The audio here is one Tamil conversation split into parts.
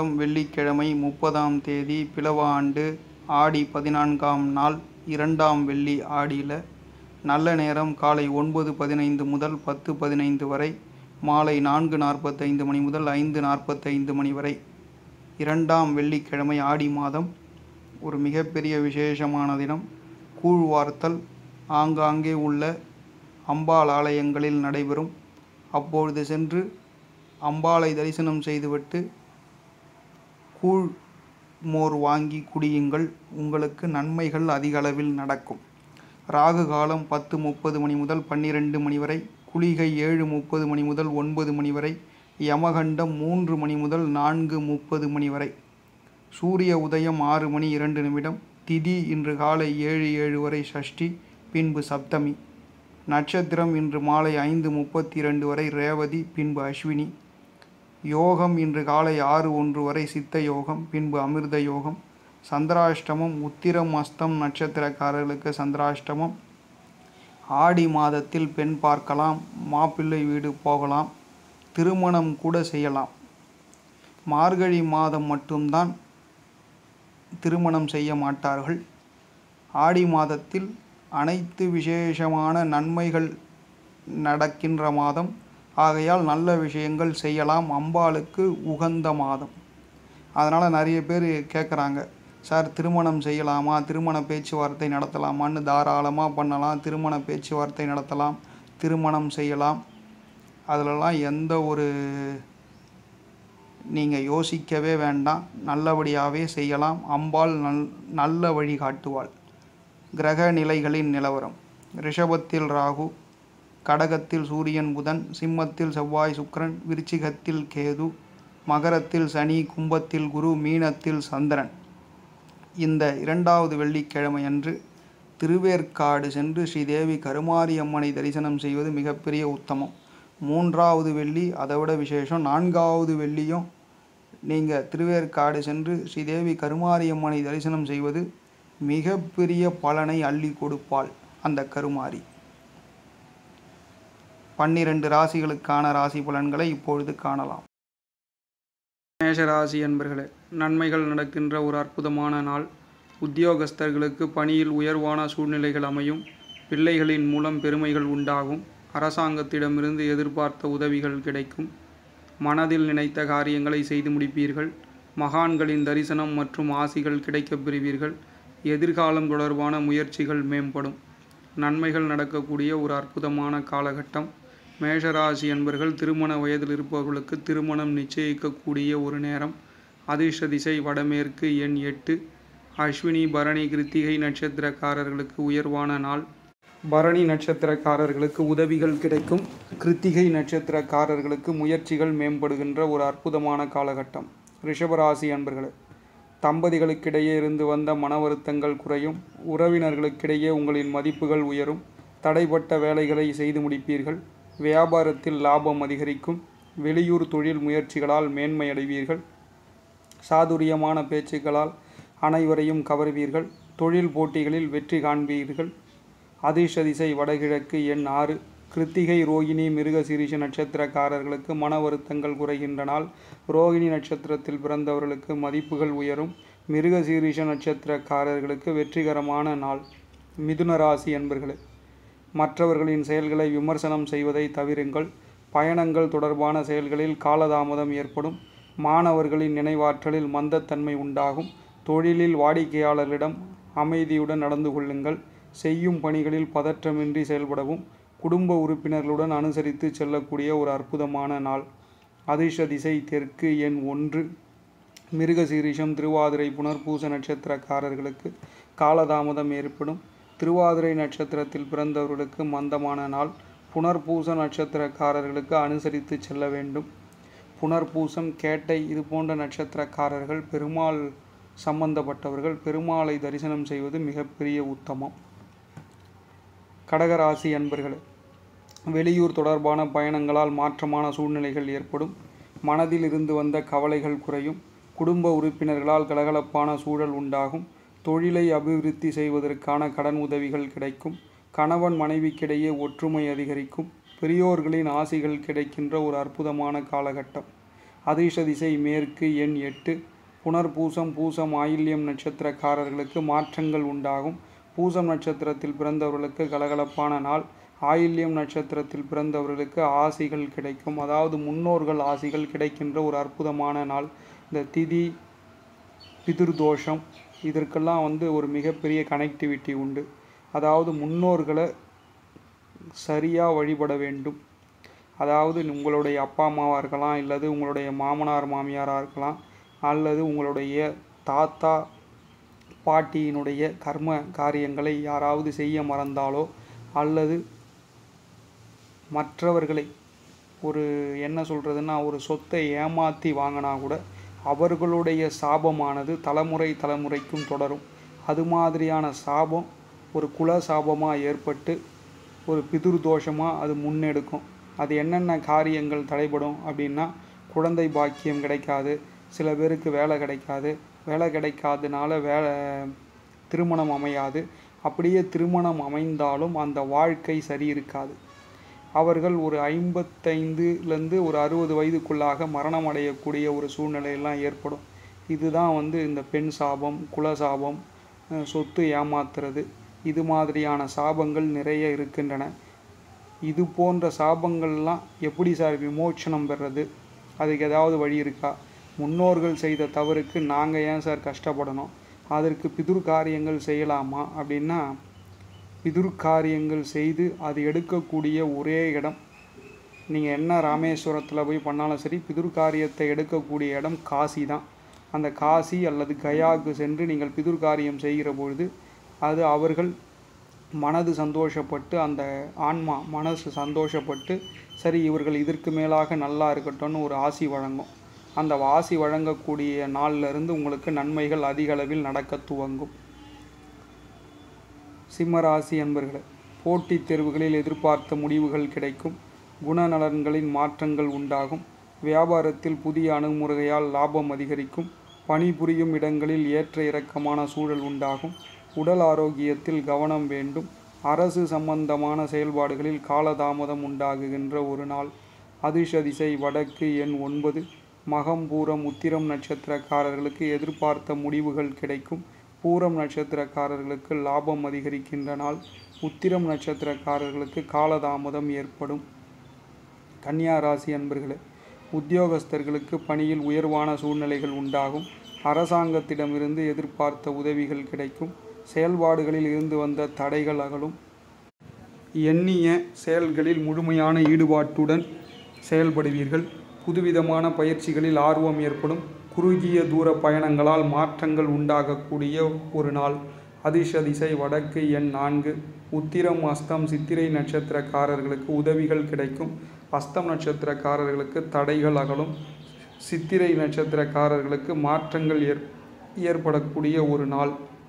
மாதம் வெள்ளிக்கிழமை முப்பதாம் தேதி பிலவ ஆண்டு ஆடி பதினான்காம் நாள் இரண்டாம் வெள்ளி ஆடியில் நல்ல நேரம் காலை ஒன்பது பதினைந்து முதல் பத்து பதினைந்து வரை மாலை நான்கு நாற்பத்தைந்து மணி முதல் ஐந்து நாற்பத்தைந்து மணி வரை இரண்டாம் வெள்ளிக்கிழமை ஆடி மாதம் ஒரு மிகப்பெரிய விசேஷமான தினம் கூழ் வார்த்தல் ஆங்காங்கே உள்ள அம்பாள் ஆலயங்களில் நடைபெறும் அப்பொழுது சென்று அம்பாளை தரிசனம் செய்துவிட்டு கூழ் மோர் வாங்கி குடியுங்கள் உங்களுக்கு நன்மைகள் அதிக அளவில் நடக்கும் ராகு காலம் பத்து முப்பது மணி முதல் பன்னிரெண்டு மணி வரை குளிகை ஏழு முப்பது மணி முதல் ஒன்பது மணி வரை யமகண்டம் மூன்று மணி முதல் நான்கு முப்பது மணி வரை சூரிய உதயம் ஆறு மணி இரண்டு நிமிடம் திதி இன்று காலை ஏழு ஏழு வரை சஷ்டி பின்பு சப்தமி நட்சத்திரம் இன்று மாலை ஐந்து முப்பத்தி இரண்டு வரை ரேவதி பின்பு அஸ்வினி யோகம் இன்று காலை ஆறு ஒன்று வரை சித்த யோகம் பின்பு அமிர்த யோகம் சந்திராஷ்டமம் உத்திரம் அஸ்தம் நட்சத்திரக்காரர்களுக்கு சந்திராஷ்டமம் ஆடி மாதத்தில் பெண் பார்க்கலாம் மாப்பிள்ளை வீடு போகலாம் திருமணம் கூட செய்யலாம் மார்கழி மாதம் மட்டும்தான் திருமணம் செய்ய மாட்டார்கள் ஆடி மாதத்தில் அனைத்து விசேஷமான நன்மைகள் நடக்கின்ற மாதம் ஆகையால் நல்ல விஷயங்கள் செய்யலாம் அம்பாளுக்கு உகந்த மாதம் அதனால் நிறைய பேர் கேட்குறாங்க சார் திருமணம் செய்யலாமா திருமண பேச்சுவார்த்தை நடத்தலாமான்னு தாராளமாக பண்ணலாம் திருமண பேச்சுவார்த்தை நடத்தலாம் திருமணம் செய்யலாம் அதிலலாம் எந்த ஒரு நீங்கள் யோசிக்கவே வேண்டாம் நல்லபடியாகவே செய்யலாம் அம்பாள் நல் நல்ல வழி காட்டுவாள் கிரக நிலைகளின் நிலவரம் ரிஷபத்தில் ராகு கடகத்தில் சூரியன் புதன் சிம்மத்தில் செவ்வாய் சுக்கிரன் விருச்சிகத்தில் கேது மகரத்தில் சனி கும்பத்தில் குரு மீனத்தில் சந்திரன் இந்த இரண்டாவது வெள்ளிக்கிழமை அன்று திருவேற்காடு சென்று ஸ்ரீதேவி கருமாரி அம்மனை தரிசனம் செய்வது மிகப்பெரிய உத்தமம் மூன்றாவது வெள்ளி அதை விட விசேஷம் நான்காவது வெள்ளியும் நீங்கள் திருவேற்காடு சென்று ஸ்ரீதேவி கருமாரி அம்மனை தரிசனம் செய்வது மிகப்பெரிய பலனை அள்ளி கொடுப்பாள் அந்த கருமாரி பன்னிரண்டு ராசிகளுக்கான ராசி பலன்களை இப்பொழுது காணலாம் மேஷராசி என்பர்களே நன்மைகள் நடக்கின்ற ஒரு அற்புதமான நாள் உத்தியோகஸ்தர்களுக்கு பணியில் உயர்வான சூழ்நிலைகள் அமையும் பிள்ளைகளின் மூலம் பெருமைகள் உண்டாகும் அரசாங்கத்திடமிருந்து எதிர்பார்த்த உதவிகள் கிடைக்கும் மனதில் நினைத்த காரியங்களை செய்து முடிப்பீர்கள் மகான்களின் தரிசனம் மற்றும் ஆசிகள் கிடைக்கப் பெறுவீர்கள் எதிர்காலம் தொடர்பான முயற்சிகள் மேம்படும் நன்மைகள் நடக்கக்கூடிய ஒரு அற்புதமான காலகட்டம் மேஷராசி என்பர்கள் திருமண வயதில் இருப்பவர்களுக்கு திருமணம் நிச்சயிக்கக்கூடிய ஒரு நேரம் அதிர்ஷ்ட திசை வடமேற்கு எண் எட்டு அஸ்வினி பரணி கிருத்திகை நட்சத்திரக்காரர்களுக்கு உயர்வான நாள் பரணி நட்சத்திரக்காரர்களுக்கு உதவிகள் கிடைக்கும் கிருத்திகை நட்சத்திரக்காரர்களுக்கு முயற்சிகள் மேம்படுகின்ற ஒரு அற்புதமான காலகட்டம் ரிஷபராசி அன்பர்களே தம்பதிகளுக்கிடையே இருந்து வந்த மன வருத்தங்கள் குறையும் உறவினர்களுக்கிடையே உங்களின் மதிப்புகள் உயரும் தடைப்பட்ட வேலைகளை செய்து முடிப்பீர்கள் வியாபாரத்தில் லாபம் அதிகரிக்கும் வெளியூர் தொழில் முயற்சிகளால் மேன்மை அடைவீர்கள் சாதுரியமான பேச்சுக்களால் அனைவரையும் கவர்வீர்கள் தொழில் போட்டிகளில் வெற்றி காண்பீர்கள் அதிர்ஷ்ட திசை வடகிழக்கு எண் ஆறு கிருத்திகை ரோகிணி மிருக சிரீஷ நட்சத்திரக்காரர்களுக்கு மன வருத்தங்கள் குறைகின்ற நாள் ரோகிணி நட்சத்திரத்தில் பிறந்தவர்களுக்கு மதிப்புகள் உயரும் மிருக சீரிஷ நட்சத்திரக்காரர்களுக்கு வெற்றிகரமான நாள் மிதுன ராசி என்பர்களே மற்றவர்களின் செயல்களை விமர்சனம் செய்வதை தவிருங்கள் பயணங்கள் தொடர்பான செயல்களில் காலதாமதம் ஏற்படும் மாணவர்களின் நினைவாற்றலில் மந்தத்தன்மை உண்டாகும் தொழிலில் வாடிக்கையாளர்களிடம் அமைதியுடன் நடந்து கொள்ளுங்கள் செய்யும் பணிகளில் பதற்றமின்றி செயல்படவும் குடும்ப உறுப்பினர்களுடன் அனுசரித்து செல்லக்கூடிய ஒரு அற்புதமான நாள் அதிர்ஷ்ட திசை தெற்கு எண் ஒன்று மிருகசீரிஷம் திருவாதிரை புனர்பூச நட்சத்திரக்காரர்களுக்கு காலதாமதம் ஏற்படும் திருவாதிரை நட்சத்திரத்தில் பிறந்தவர்களுக்கு மந்தமான நாள் புனர்பூச நட்சத்திரக்காரர்களுக்கு அனுசரித்து செல்ல வேண்டும் புனர்பூசம் கேட்டை இது போன்ற நட்சத்திரக்காரர்கள் பெருமாள் சம்பந்தப்பட்டவர்கள் பெருமாளை தரிசனம் செய்வது மிகப்பெரிய உத்தமம் கடகராசி அன்பர்களே வெளியூர் தொடர்பான பயணங்களால் மாற்றமான சூழ்நிலைகள் ஏற்படும் மனதில் இருந்து வந்த கவலைகள் குறையும் குடும்ப உறுப்பினர்களால் கலகலப்பான சூழல் உண்டாகும் தொழிலை அபிவிருத்தி செய்வதற்கான கடன் உதவிகள் கிடைக்கும் கணவன் மனைவிக்கிடையே ஒற்றுமை அதிகரிக்கும் பெரியோர்களின் ஆசிகள் கிடைக்கின்ற ஒரு அற்புதமான காலகட்டம் அதிர்ஷ்ட திசை மேற்கு எண் எட்டு புனர்பூசம் பூசம் ஆயில்யம் நட்சத்திரக்காரர்களுக்கு மாற்றங்கள் உண்டாகும் பூசம் நட்சத்திரத்தில் பிறந்தவர்களுக்கு கலகலப்பான நாள் ஆயில்யம் நட்சத்திரத்தில் பிறந்தவர்களுக்கு ஆசிகள் கிடைக்கும் அதாவது முன்னோர்கள் ஆசிகள் கிடைக்கின்ற ஒரு அற்புதமான நாள் இந்த திதி பிதிர்தோஷம் இதற்கெல்லாம் வந்து ஒரு மிகப்பெரிய கனெக்டிவிட்டி உண்டு அதாவது முன்னோர்களை சரியாக வழிபட வேண்டும் அதாவது உங்களுடைய அப்பா அம்மாவாக இருக்கலாம் இல்லது உங்களுடைய மாமனார் மாமியாராக இருக்கலாம் அல்லது உங்களுடைய தாத்தா பாட்டியினுடைய கர்ம காரியங்களை யாராவது செய்ய மறந்தாலோ அல்லது மற்றவர்களை ஒரு என்ன சொல்கிறதுன்னா ஒரு சொத்தை ஏமாற்றி வாங்கினா கூட அவர்களுடைய சாபமானது தலைமுறை தலைமுறைக்கும் தொடரும் அது மாதிரியான சாபம் ஒரு குல சாபமாக ஏற்பட்டு ஒரு பிதுர் தோஷமாக அது முன்னெடுக்கும் அது என்னென்ன காரியங்கள் தடைபடும் அப்படின்னா குழந்தை பாக்கியம் கிடைக்காது சில பேருக்கு வேலை கிடைக்காது வேலை கிடைக்காதனால வேலை திருமணம் அமையாது அப்படியே திருமணம் அமைந்தாலும் அந்த வாழ்க்கை சரி இருக்காது அவர்கள் ஒரு ஐம்பத்தைந்துலேருந்து ஒரு அறுபது வயதுக்குள்ளாக மரணம் அடையக்கூடிய ஒரு சூழ்நிலையெல்லாம் ஏற்படும் இதுதான் வந்து இந்த பெண் சாபம் குல சாபம் அஹ் சொத்து ஏமாத்துறது இது மாதிரியான சாபங்கள் நிறைய இருக்கின்றன இது போன்ற சாபங்கள்லாம் எப்படி சார் விமோச்சனம் பெறுறது அதுக்கு ஏதாவது வழி இருக்கா முன்னோர்கள் செய்த தவறுக்கு நாங்கள் ஏன் சார் கஷ்டப்படணும் அதற்கு பிதுர் காரியங்கள் செய்யலாமா அப்படின்னா பிதுர் காரியங்கள் செய்து அது எடுக்கக்கூடிய ஒரே இடம் நீங்கள் என்ன ராமேஸ்வரத்தில் போய் பண்ணாலும் சரி பிதுர் காரியத்தை எடுக்கக்கூடிய இடம் காசி தான் அந்த காசி அல்லது கயாவுக்கு சென்று நீங்கள் பிதுர் காரியம் செய்கிற பொழுது அது அவர்கள் மனது சந்தோஷப்பட்டு அந்த ஆன்மா மனசு சந்தோஷப்பட்டு சரி இவர்கள் இதற்கு மேலாக நல்லா இருக்கட்டும்னு ஒரு ஆசி வழங்கும் அந்த ஆசி வழங்கக்கூடிய நாள்ல இருந்து உங்களுக்கு நன்மைகள் அதிக அளவில் நடக்க துவங்கும் சிம்மராசி அன்பர்களே போட்டித் தேர்வுகளில் எதிர்பார்த்த முடிவுகள் கிடைக்கும் குணநலன்களின் மாற்றங்கள் உண்டாகும் வியாபாரத்தில் புதிய அணுகுமுறையால் லாபம் அதிகரிக்கும் பணிபுரியும் இடங்களில் ஏற்ற இறக்கமான சூழல் உண்டாகும் உடல் ஆரோக்கியத்தில் கவனம் வேண்டும் அரசு சம்பந்தமான செயல்பாடுகளில் காலதாமதம் உண்டாகுகின்ற ஒரு நாள் அதிர்ஷ்ட திசை வடக்கு எண் ஒன்பது மகம் பூரம் உத்திரம் நட்சத்திரக்காரர்களுக்கு எதிர்பார்த்த முடிவுகள் கிடைக்கும் பூரம் நட்சத்திரக்காரர்களுக்கு லாபம் அதிகரிக்கின்ற நாள் உத்திரம் நட்சத்திரக்காரர்களுக்கு காலதாமதம் ஏற்படும் கன்னியா ராசி அன்பர்களே உத்தியோகஸ்தர்களுக்கு பணியில் உயர்வான சூழ்நிலைகள் உண்டாகும் அரசாங்கத்திடமிருந்து எதிர்பார்த்த உதவிகள் கிடைக்கும் செயல்பாடுகளில் இருந்து வந்த தடைகள் அகலும் எண்ணிய செயல்களில் முழுமையான ஈடுபாட்டுடன் செயல்படுவீர்கள் புதுவிதமான பயிற்சிகளில் ஆர்வம் ஏற்படும் குறுகிய தூர பயணங்களால் மாற்றங்கள் உண்டாகக்கூடிய ஒரு நாள் அதிர்ஷ்ட திசை வடக்கு எண் நான்கு உத்திரம் அஸ்தம் சித்திரை நட்சத்திரக்காரர்களுக்கு உதவிகள் கிடைக்கும் அஸ்தம் நட்சத்திரக்காரர்களுக்கு தடைகள் அகலும் சித்திரை நட்சத்திரக்காரர்களுக்கு மாற்றங்கள் ஏற் ஏற்படக்கூடிய ஒரு நாள்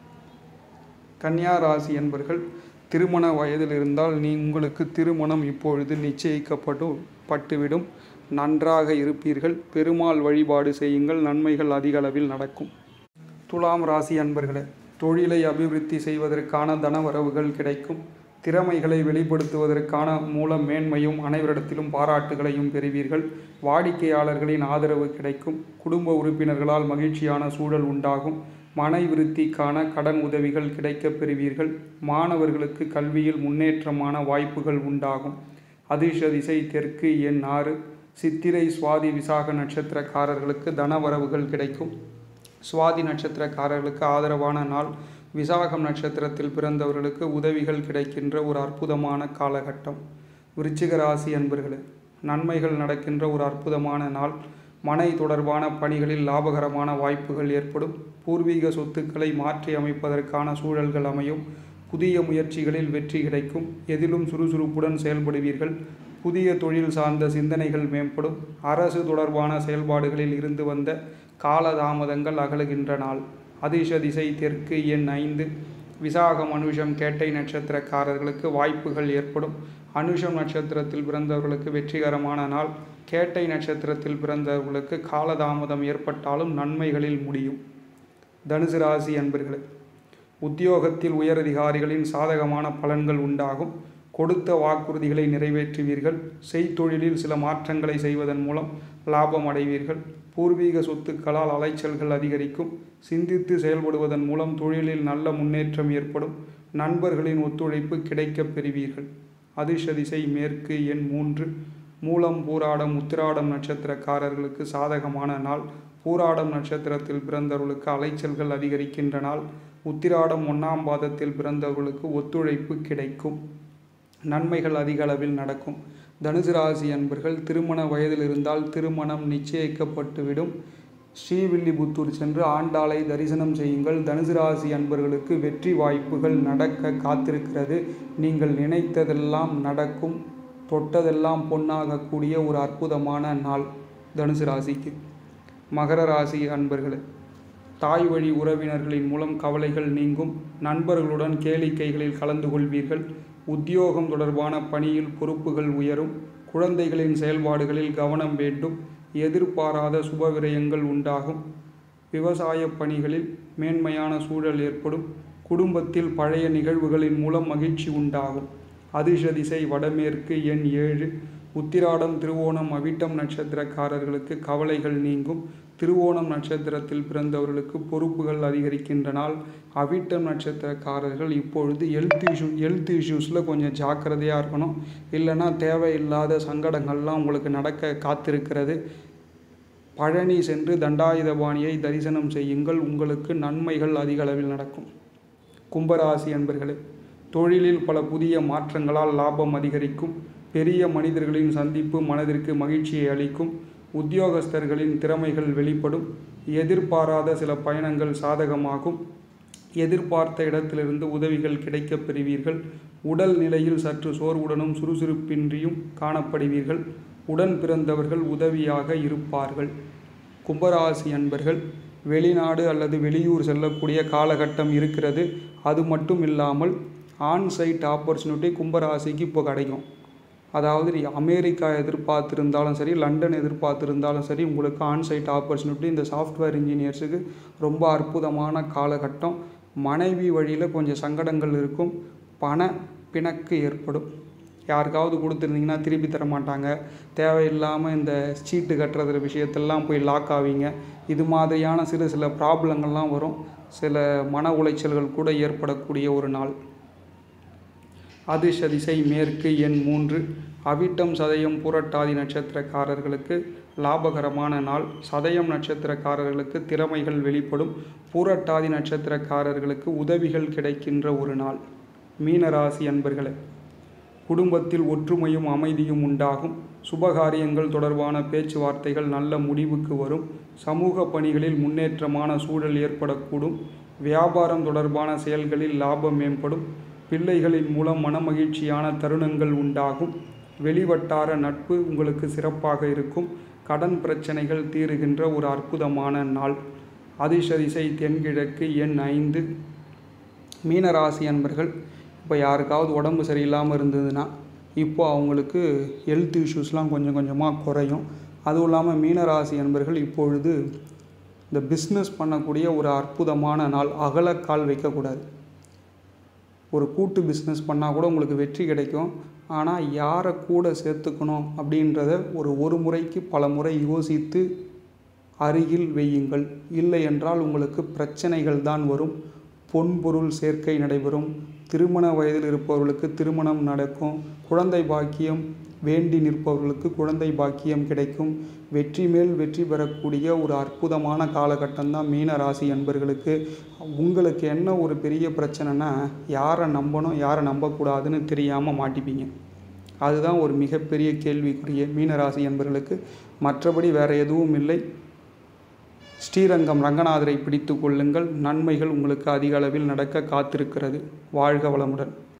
கன்னியா ராசி என்பர்கள் திருமண வயதில் இருந்தால் நீ உங்களுக்கு திருமணம் இப்பொழுது நிச்சயிக்கப்பட்டு பட்டுவிடும் நன்றாக இருப்பீர்கள் பெருமாள் வழிபாடு செய்யுங்கள் நன்மைகள் அதிக அளவில் நடக்கும் துலாம் ராசி அன்பர்களே தொழிலை அபிவிருத்தி செய்வதற்கான தனவரவுகள் கிடைக்கும் திறமைகளை வெளிப்படுத்துவதற்கான மூலம் மேன்மையும் அனைவரிடத்திலும் பாராட்டுகளையும் பெறுவீர்கள் வாடிக்கையாளர்களின் ஆதரவு கிடைக்கும் குடும்ப உறுப்பினர்களால் மகிழ்ச்சியான சூழல் உண்டாகும் மனை விருத்திக்கான கடன் உதவிகள் கிடைக்கப் பெறுவீர்கள் மாணவர்களுக்கு கல்வியில் முன்னேற்றமான வாய்ப்புகள் உண்டாகும் அதிர்ஷ்ட திசை தெற்கு எண் ஆறு சித்திரை சுவாதி விசாக நட்சத்திரக்காரர்களுக்கு தனவரவுகள் கிடைக்கும் சுவாதி நட்சத்திரக்காரர்களுக்கு ஆதரவான நாள் விசாகம் நட்சத்திரத்தில் பிறந்தவர்களுக்கு உதவிகள் கிடைக்கின்ற ஒரு அற்புதமான காலகட்டம் விருச்சிக ராசி அன்பர்களே நன்மைகள் நடக்கின்ற ஒரு அற்புதமான நாள் மனை தொடர்பான பணிகளில் லாபகரமான வாய்ப்புகள் ஏற்படும் பூர்வீக சொத்துக்களை மாற்றி அமைப்பதற்கான சூழல்கள் அமையும் புதிய முயற்சிகளில் வெற்றி கிடைக்கும் எதிலும் சுறுசுறுப்புடன் செயல்படுவீர்கள் புதிய தொழில் சார்ந்த சிந்தனைகள் மேம்படும் அரசு தொடர்பான செயல்பாடுகளில் இருந்து வந்த காலதாமதங்கள் அகலுகின்ற நாள் அதிர்ஷ திசை தெற்கு எண் ஐந்து விசாகம் அனுஷம் கேட்டை நட்சத்திரக்காரர்களுக்கு வாய்ப்புகள் ஏற்படும் அனுஷம் நட்சத்திரத்தில் பிறந்தவர்களுக்கு வெற்றிகரமான நாள் கேட்டை நட்சத்திரத்தில் பிறந்தவர்களுக்கு காலதாமதம் ஏற்பட்டாலும் நன்மைகளில் முடியும் தனுசு ராசி அன்பர்களே உத்தியோகத்தில் உயரதிகாரிகளின் சாதகமான பலன்கள் உண்டாகும் கொடுத்த வாக்குறுதிகளை நிறைவேற்றுவீர்கள் செய்தொழிலில் சில மாற்றங்களை செய்வதன் மூலம் லாபம் அடைவீர்கள் பூர்வீக சொத்துக்களால் அலைச்சல்கள் அதிகரிக்கும் சிந்தித்து செயல்படுவதன் மூலம் தொழிலில் நல்ல முன்னேற்றம் ஏற்படும் நண்பர்களின் ஒத்துழைப்பு கிடைக்கப் பெறுவீர்கள் அதிர்ஷ்ட திசை மேற்கு எண் மூன்று மூலம் பூராடம் உத்திராடம் நட்சத்திரக்காரர்களுக்கு சாதகமான நாள் பூராடம் நட்சத்திரத்தில் பிறந்தவர்களுக்கு அலைச்சல்கள் அதிகரிக்கின்ற நாள் உத்திராடம் ஒன்றாம் பாதத்தில் பிறந்தவர்களுக்கு ஒத்துழைப்பு கிடைக்கும் நன்மைகள் அதிக அளவில் நடக்கும் தனுசு ராசி அன்பர்கள் திருமண வயதில் இருந்தால் திருமணம் நிச்சயிக்கப்பட்டுவிடும் ஸ்ரீவில்லிபுத்தூர் சென்று ஆண்டாளை தரிசனம் செய்யுங்கள் தனுசு ராசி அன்பர்களுக்கு வெற்றி வாய்ப்புகள் நடக்க காத்திருக்கிறது நீங்கள் நினைத்ததெல்லாம் நடக்கும் தொட்டதெல்லாம் பொன்னாகக்கூடிய ஒரு அற்புதமான நாள் தனுசு ராசிக்கு மகர ராசி அன்பர்களே தாய் வழி உறவினர்களின் மூலம் கவலைகள் நீங்கும் நண்பர்களுடன் கேளிக்கைகளில் கலந்து கொள்வீர்கள் உத்தியோகம் தொடர்பான பணியில் பொறுப்புகள் உயரும் குழந்தைகளின் செயல்பாடுகளில் கவனம் வேண்டும் எதிர்பாராத சுப விரயங்கள் உண்டாகும் விவசாய பணிகளில் மேன்மையான சூழல் ஏற்படும் குடும்பத்தில் பழைய நிகழ்வுகளின் மூலம் மகிழ்ச்சி உண்டாகும் அதிர்ஷ்ட திசை வடமேற்கு எண் ஏழு உத்திராடம் திருவோணம் அவிட்டம் நட்சத்திரக்காரர்களுக்கு கவலைகள் நீங்கும் திருவோணம் நட்சத்திரத்தில் பிறந்தவர்களுக்கு பொறுப்புகள் அதிகரிக்கின்ற நாள் அவிட்டம் நட்சத்திரக்காரர்கள் இப்பொழுது ஹெல்த் இஷ்யூ ஹெல்த் இஷ்யூஸில் கொஞ்சம் ஜாக்கிரதையாக இருக்கணும் இல்லைன்னா தேவையில்லாத சங்கடங்கள்லாம் உங்களுக்கு நடக்க காத்திருக்கிறது பழனி சென்று தண்டாயுதபாணியை தரிசனம் செய்யுங்கள் உங்களுக்கு நன்மைகள் அதிக அளவில் நடக்கும் கும்பராசி அன்பர்களே தொழிலில் பல புதிய மாற்றங்களால் லாபம் அதிகரிக்கும் பெரிய மனிதர்களின் சந்திப்பு மனதிற்கு மகிழ்ச்சியை அளிக்கும் உத்தியோகஸ்தர்களின் திறமைகள் வெளிப்படும் எதிர்பாராத சில பயணங்கள் சாதகமாகும் எதிர்பார்த்த இடத்திலிருந்து உதவிகள் கிடைக்கப் பெறுவீர்கள் உடல் நிலையில் சற்று சோர்வுடனும் சுறுசுறுப்பின்றியும் காணப்படுவீர்கள் உடன் பிறந்தவர்கள் உதவியாக இருப்பார்கள் கும்பராசி அன்பர்கள் வெளிநாடு அல்லது வெளியூர் செல்லக்கூடிய காலகட்டம் இருக்கிறது அது மட்டும் இல்லாமல் ஆன்சைட் ஆப்பர்ச்சுனிட்டி கும்பராசிக்கு இப்போ கிடைக்கும் அதாவது நீ அமெரிக்கா எதிர்பார்த்துருந்தாலும் சரி லண்டன் எதிர்பார்த்துருந்தாலும் சரி உங்களுக்கு ஆன்சைட் ஆப்பர்ச்சுனிட்டி இந்த சாஃப்ட்வேர் இன்ஜினியர்ஸுக்கு ரொம்ப அற்புதமான காலகட்டம் மனைவி வழியில் கொஞ்சம் சங்கடங்கள் இருக்கும் பண பிணக்கு ஏற்படும் யாருக்காவது கொடுத்துருந்தீங்கன்னா திருப்பி தர மாட்டாங்க தேவையில்லாமல் இந்த சீட்டு கட்டுறது விஷயத்தெல்லாம் போய் லாக் ஆவீங்க இது மாதிரியான சிறு சில ப்ராப்ளங்கள்லாம் வரும் சில மன உளைச்சல்கள் கூட ஏற்படக்கூடிய ஒரு நாள் அதிர்ஷ்ட திசை மேற்கு எண் மூன்று அவிட்டம் சதயம் புரட்டாதி நட்சத்திரக்காரர்களுக்கு லாபகரமான நாள் சதயம் நட்சத்திரக்காரர்களுக்கு திறமைகள் வெளிப்படும் பூரட்டாதி நட்சத்திரக்காரர்களுக்கு உதவிகள் கிடைக்கின்ற ஒரு நாள் மீனராசி அன்பர்களே குடும்பத்தில் ஒற்றுமையும் அமைதியும் உண்டாகும் சுபகாரியங்கள் தொடர்பான பேச்சுவார்த்தைகள் நல்ல முடிவுக்கு வரும் சமூக பணிகளில் முன்னேற்றமான சூழல் ஏற்படக்கூடும் வியாபாரம் தொடர்பான செயல்களில் லாபம் மேம்படும் பிள்ளைகளின் மூலம் மனமகிழ்ச்சியான தருணங்கள் உண்டாகும் வெளிவட்டார நட்பு உங்களுக்கு சிறப்பாக இருக்கும் கடன் பிரச்சனைகள் தீருகின்ற ஒரு அற்புதமான நாள் அதிர்ஷ்ட திசை தென்கிழக்கு எண் ஐந்து மீனராசி அன்பர்கள் இப்போ யாருக்காவது உடம்பு சரியில்லாமல் இருந்ததுன்னா இப்போ அவங்களுக்கு ஹெல்த் இஷ்யூஸ்லாம் கொஞ்சம் கொஞ்சமாக குறையும் அதுவும் இல்லாமல் மீனராசி அன்பர்கள் இப்பொழுது இந்த பிஸ்னஸ் பண்ணக்கூடிய ஒரு அற்புதமான நாள் அகலக்கால் வைக்கக்கூடாது ஒரு கூட்டு பிஸ்னஸ் பண்ணால் கூட உங்களுக்கு வெற்றி கிடைக்கும் ஆனால் யாரை கூட சேர்த்துக்கணும் அப்படின்றத ஒரு ஒரு முறைக்கு பல முறை யோசித்து அருகில் வையுங்கள் இல்லை என்றால் உங்களுக்கு பிரச்சனைகள் தான் வரும் பொன் பொருள் சேர்க்கை நடைபெறும் திருமண வயதில் இருப்பவர்களுக்கு திருமணம் நடக்கும் குழந்தை பாக்கியம் வேண்டி நிற்பவர்களுக்கு குழந்தை பாக்கியம் கிடைக்கும் வெற்றி மேல் வெற்றி பெறக்கூடிய ஒரு அற்புதமான காலகட்டம் தான் மீன ராசி அன்பர்களுக்கு உங்களுக்கு என்ன ஒரு பெரிய பிரச்சனைனா யாரை நம்பணும் யாரை நம்பக்கூடாதுன்னு தெரியாமல் மாட்டிப்பீங்க அதுதான் ஒரு மிகப்பெரிய கேள்விக்குரிய மீனராசி என்பவர்களுக்கு மற்றபடி வேறு எதுவும் இல்லை ஸ்ரீரங்கம் ரங்கநாதரை பிடித்து கொள்ளுங்கள் நன்மைகள் உங்களுக்கு அதிக அளவில் நடக்க காத்திருக்கிறது வாழ்க வளமுடன்